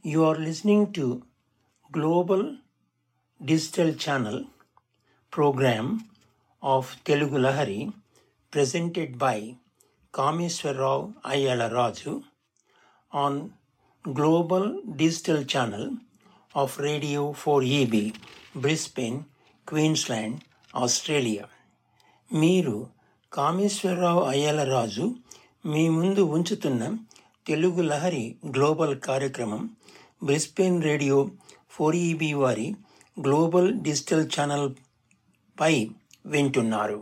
You are listening to Global Digital Channel program of Telugu Lahari presented by Kameswarrao Ayala Raju on Global Digital Channel of Radio 4EB, Brisbane, Queensland, Australia. మీరు కామేశ్వరరావు అయ్యలరాజు మీ ముందు ఉంచుతున్న Telugu Lahari global కార్యక్రమం Brisbane radio four EB వారి global digital channel పై వింటున్నారు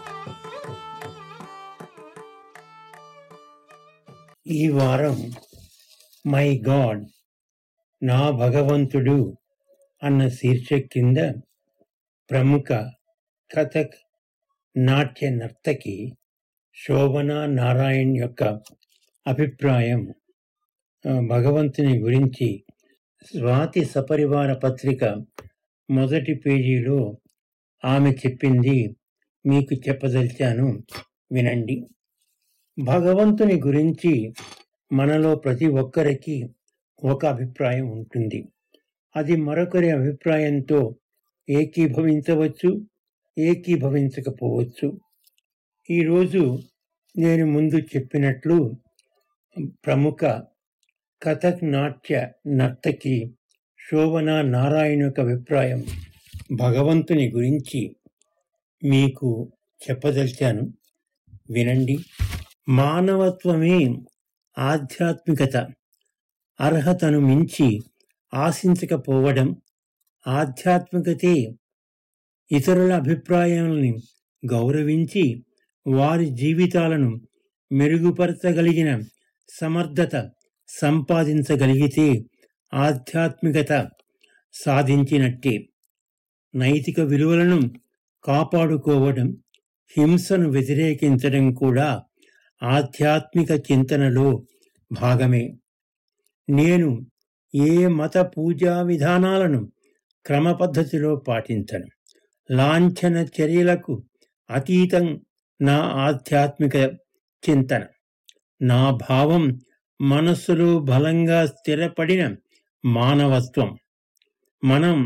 ఈ వారం మై గాడ్ నా భగవంతుడు అన్న శీర్షిక కింద ప్రముఖ కథక్ నాట్య నర్తకి శోభన నారాయణ్ యొక్క అభిప్రాయం ఆ, భగవంతుని గురించి స్వాతి సపరివార పత్రిక మొదటి పేజీలో ఆమె చెప్పింది మీకు చెప్పదలిచాను వినండి భగవంతుని గురించి మనలో ప్రతి ఒక్కరికి ఒక అభిప్రాయం ఉంటుంది అది మరొకరి అభిప్రాయంతో ఏకీభవించవచ్చు ఏకీభవించకపోవచ్చు ఈరోజు నేను ముందు చెప్పినట్లు ప్రముఖ కథక్ నాట్య నర్తకి శోభన నారాయణ యొక్క అభిప్రాయం భగవంతుని గురించి మీకు చెప్పదలిచాను వినండి మానవత్వమే ఆధ్యాత్మికత అర్హతను మించి ఆశించకపోవడం ఆధ్యాత్మికతే ఇతరుల అభిప్రాయాలని గౌరవించి వారి జీవితాలను మెరుగుపరచగలిగిన సమర్థత సంపాదించగలిగితే ఆధ్యాత్మికత సాధించినట్టే నైతిక విలువలను కాపాడుకోవడం హింసను వ్యతిరేకించడం కూడా ఆధ్యాత్మిక చింతనలో భాగమే నేను ఏ మత పూజా విధానాలను క్రమ పద్ధతిలో పాటించను లాంఛన చర్యలకు అతీతం నా ఆధ్యాత్మిక చింతన నా భావం మనస్సులో బలంగా స్థిరపడిన మానవత్వం మనం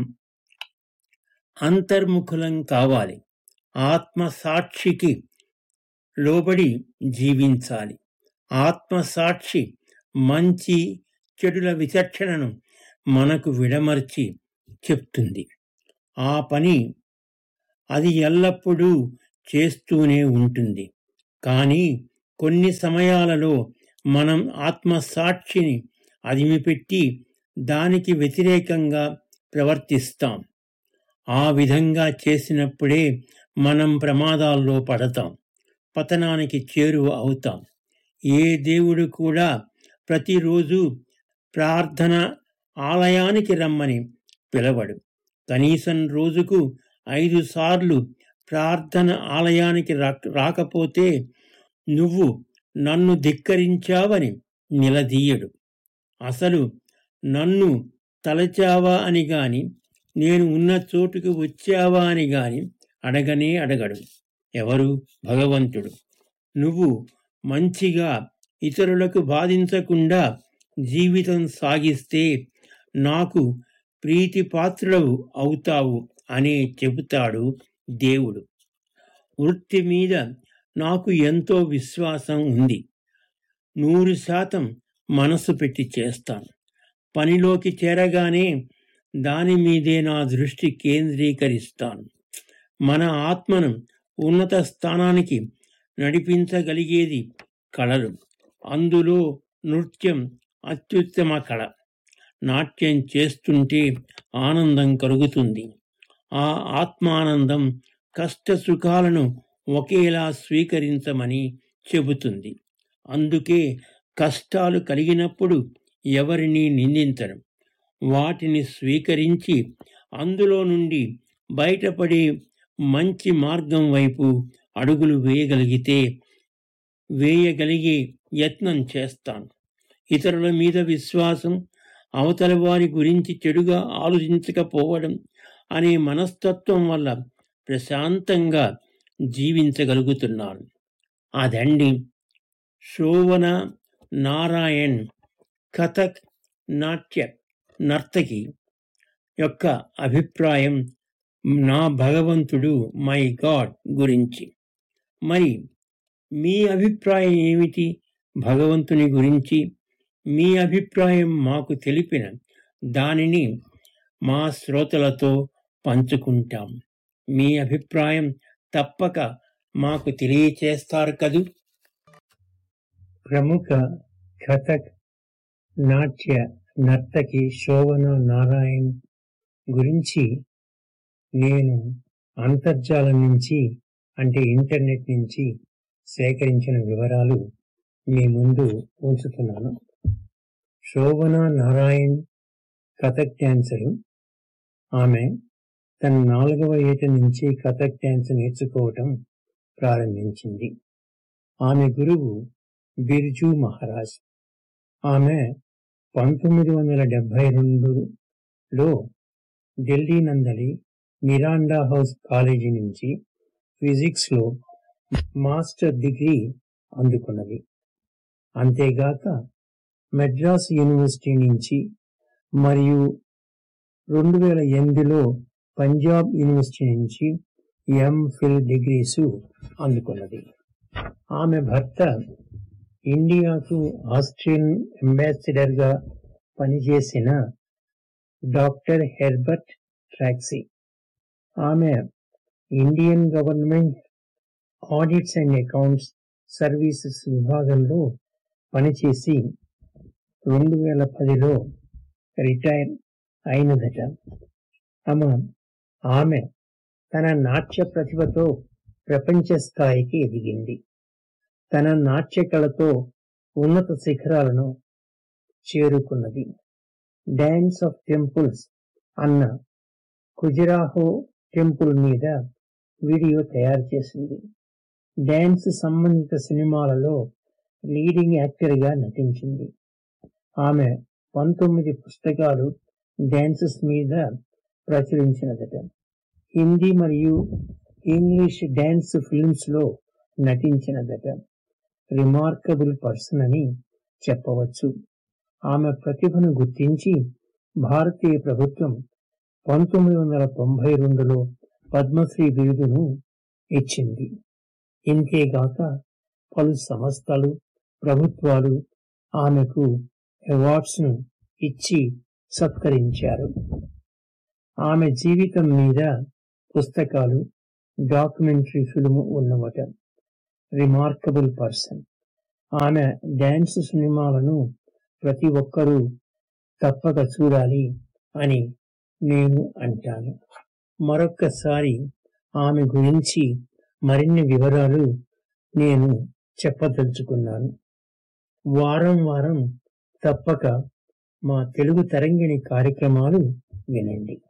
అంతర్ముఖులం కావాలి ఆత్మ సాక్షికి లోబడి జీవించాలి ఆత్మ సాక్షి మంచి చెడుల విచక్షణను మనకు విడమర్చి చెప్తుంది ఆ పని అది ఎల్లప్పుడూ చేస్తూనే ఉంటుంది కానీ కొన్ని సమయాలలో మనం ఆత్మసాక్షిని అదిమిపెట్టి దానికి వ్యతిరేకంగా ప్రవర్తిస్తాం ఆ విధంగా చేసినప్పుడే మనం ప్రమాదాల్లో పడతాం పతనానికి చేరువ అవుతాం ఏ దేవుడు కూడా ప్రతిరోజు ప్రార్థన ఆలయానికి రమ్మని పిలవడు కనీసం రోజుకు ఐదు సార్లు ప్రార్థన ఆలయానికి రా- రాకపోతే నువ్వు నన్ను ధిక్కరించావని నిలదీయడు అసలు నన్ను తలచావా అని గాని నేను ఉన్న చోటుకు వచ్చావా అని గాని అడగనే అడగడు ఎవరు భగవంతుడు నువ్వు మంచిగా ఇతరులకు బాధించకుండా జీవితం సాగిస్తే నాకు ప్రీతిపాత్రుడవు అవుతావు అనే చెబుతాడు దేవుడు వృత్తి మీద నాకు ఎంతో విశ్వాసం ఉంది నూరు శాతం మనసు పెట్టి చేస్తాను పనిలోకి చేరగానే దాని మీదే నా దృష్టి కేంద్రీకరిస్తాను మన ఆత్మను ఉన్నత స్థానానికి నడిపించగలిగేది కళలు అందులో నృత్యం అత్యుత్తమ కళ నాట్యం చేస్తుంటే ఆనందం కలుగుతుంది ఆ ఆత్మానందం కష్ట సుఖాలను ఒకేలా స్వీకరించమని చెబుతుంది అందుకే కష్టాలు కలిగినప్పుడు ఎవరిని నిందించడం వాటిని స్వీకరించి అందులో నుండి బయటపడే మంచి మార్గం వైపు అడుగులు వేయగలిగితే వేయగలిగే యత్నం చేస్తాను ఇతరుల మీద విశ్వాసం అవతల వారి గురించి చెడుగా ఆలోచించకపోవడం అనే మనస్తత్వం వల్ల ప్రశాంతంగా జీవించగలుగుతున్నాను అదండి శోభన నారాయణ్ కథక్ నాట్య నర్తకి యొక్క అభిప్రాయం నా భగవంతుడు మై గాడ్ గురించి మరి మీ అభిప్రాయం ఏమిటి భగవంతుని గురించి మీ అభిప్రాయం మాకు తెలిపిన దానిని మా శ్రోతలతో పంచుకుంటాం మీ అభిప్రాయం తప్పక మాకు తెలియచేస్తారు కదూ ప్రముఖ కథక్ నాట్య నర్తకి శోభన నారాయణ్ గురించి నేను అంతర్జాలం నుంచి అంటే ఇంటర్నెట్ నుంచి సేకరించిన వివరాలు మీ ముందు ఉంచుతున్నాను శోభన నారాయణ్ కథక్ డాన్సరు ఆమె తన నాలుగవ ఏట నుంచి కథక్ డాన్స్ నేర్చుకోవటం ప్రారంభించింది ఆమె గురువు బిర్జు మహారాజ్ ఆమె పంతొమ్మిది వందల డెబ్బై రెండులో ఢిల్లీ నందలి మిరాండా హౌస్ కాలేజీ నుంచి ఫిజిక్స్లో మాస్టర్ డిగ్రీ అందుకున్నది అంతేగాక మెడ్రాస్ యూనివర్సిటీ నుంచి మరియు రెండు వేల ఎనిమిదిలో పంజాబ్ యూనివర్సిటీ నుంచి ఎంఫిల్ డిగ్రీసు అందుకున్నది ఆమె భర్త ఇండియాకు ఆస్ట్రియన్ అంబాసిడర్గా పనిచేసిన డాక్టర్ హెర్బర్ట్ ట్రాక్సీ ఆమె Indian government audits and accounts services విభాగంలో పనిచేసి రెండు వేల పదిలో రిటైర్ అయినదట ఆమె ఆమె తన నాట్య ప్రతిభతో ప్రపంచ స్థాయికి ఎదిగింది తన నాట్య కళతో ఉన్నత శిఖరాలను చేరుకున్నది డాన్స్ ఆఫ్ టెంపుల్స్ అన్న ఖుజరాహో టెంపుల్ మీద వీడియో తయారు చేసింది డాన్స్ సంబంధిత సినిమాలలో లీడింగ్ యాక్టర్గా నటించింది ఆమె పంతొమ్మిది పుస్తకాలు డాన్సెస్ మీద ప్రచురించినదట హిందీ మరియు ఇంగ్లీష్ డాన్స్ ఫిల్మ్స్ లో నటించినదట రిమార్కబుల్ పర్సన్ అని చెప్పవచ్చు ఆమె ప్రతిభను గుర్తించి భారతీయ ప్రభుత్వం పంతొమ్మిది వందల తొంభై రెండులో పద్మశ్రీ బిరుదును ఇచ్చింది ఇంతేగాక పలు సంస్థలు ప్రభుత్వాలు ఆమెకు అవార్డ్స్ ను ఇచ్చి సత్కరించారు ఆమె జీవితం మీద పుస్తకాలు డాక్యుమెంటరీ ఫిల్మ్ ఉన్నవట రిమార్కబుల్ పర్సన్ ఆమె డాన్స్ సినిమాలను ప్రతి ఒక్కరూ తప్పక చూడాలి అని నేను అంటాను మరొక్కసారి ఆమె గురించి మరిన్ని వివరాలు నేను చెప్పదలుచుకున్నాను వారం వారం తప్పక మా తెలుగు తరంగిణి కార్యక్రమాలు వినండి